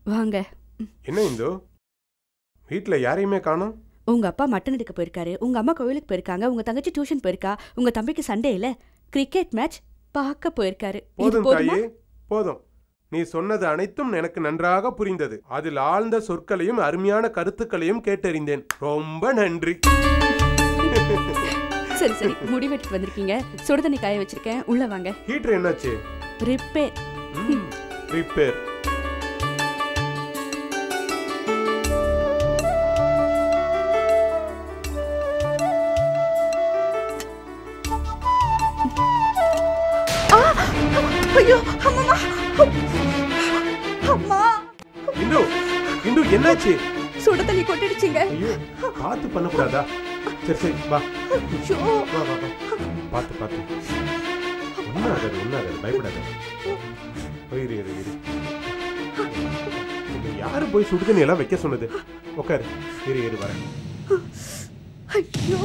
வாங்க என்ன இந்து வீட்டில் யாரையுமே காணோம் உங்க அப்பா மட்டன் எடுக்க போயிருக்காரு உங்க அம்மா கோவிலுக்கு போயிருக்காங்க உங்க தங்கச்சி டியூஷன் போயிருக்கா உங்க தம்பிக்கு சண்டே இல்ல கிரிக்கெட் மேட்ச் பார்க்க போயிருக்காரு இது போதும் போதுமா தாயே போதும் நீ சொன்னது அனைத்தும் எனக்கு நன்றாக புரிந்தது அதில் ஆழ்ந்த சொற்களையும் அருமையான கருத்துக்களையும் கேட்டறிந்தேன் ரொம்ப நன்றி சரி சரி முடி வெட்டிட்டு வந்திருக்கீங்க சுடு தண்ணி காய வச்சிருக்கேன் உள்ள வாங்க ஹீட்டர் என்னாச்சு ரிப்பேர் ரிப்பேர் ஐயோ அம்மா அம்மா இந்து இந்து என்னாச்சு சுடு தண்ணி கொட்டிடுச்சுங்க ஐயோ பார்த்து பண்ணக்கூடாதா சரி சரி வா ஐயோ வா வா வா பார்த்து பார்த்து ஒன்றும் ஆகாது ஒன்றும் ஆகாது பயப்படாத ஓ, இரு இரு இரு இங்க யாரு போய் சுடுதண்ணி எல்லாம் வைக்க சொன்னது உட்காரு இரு இரு வரேன் ஐயோ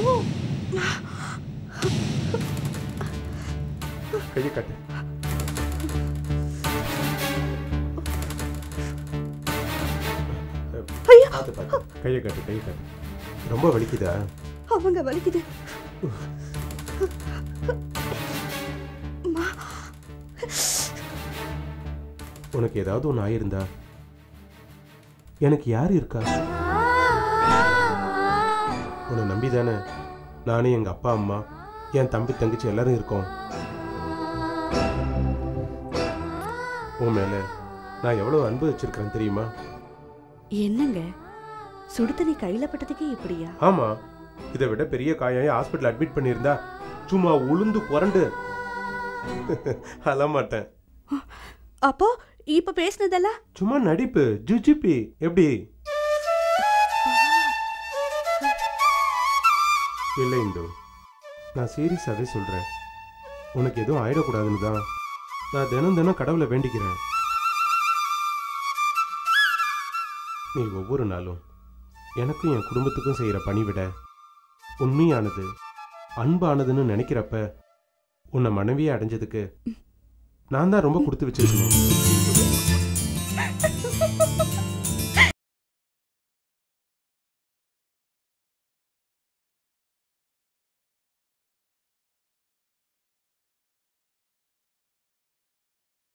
கையை காட்டு ஐயோ பார்த்து பார்த்து கையை காட்டு கையை காட்டு ரொம்ப வலிக்குதா அவங்க வலிக்குது அம்மா உனக்கு ஏதாவது ஒன்று ஆயிருந்தா எனக்கு யார் இருக்கா உன்னை நம்பி தானே நானும் எங்கள் அப்பா அம்மா என் தம்பி தங்கச்சி எல்லாரும் இருக்கோம் உன் மேலே நான் எவ்வளோ அன்பு வச்சிருக்கிறேன் தெரியுமா என்னங்க சுடு தண்ணி கையில பட்டதுக்கே இப்படியா ஆமாம் இதை விட பெரிய காயம் ஹாஸ்பிட்டல் அட்மிட் பண்ணியிருந்தா சும்மா உளுந்து புரண்டு அழமாட்டேன் அப்போ இப்ப பேசுனதெல்லாம் சும்மா நடிப்பு ஜுஜிபி எப்படி இல்லை இந்து நான் சீரியஸாகவே சொல்கிறேன் உனக்கு எதுவும் ஆயிடக்கூடாதுன்னு தான் நான் தினம் தினம் கடவுளை வேண்டிக்கிறேன் நீ ஒவ்வொரு நாளும் எனக்கும் என் குடும்பத்துக்கும் செய்கிற பணிவிட உண்மையானது அன்பானதுன்னு நினைக்கிறப்ப உன்னை மனைவியை அடைஞ்சதுக்கு நான் தான் ரொம்ப கொடுத்து வச்சிருக்கணும்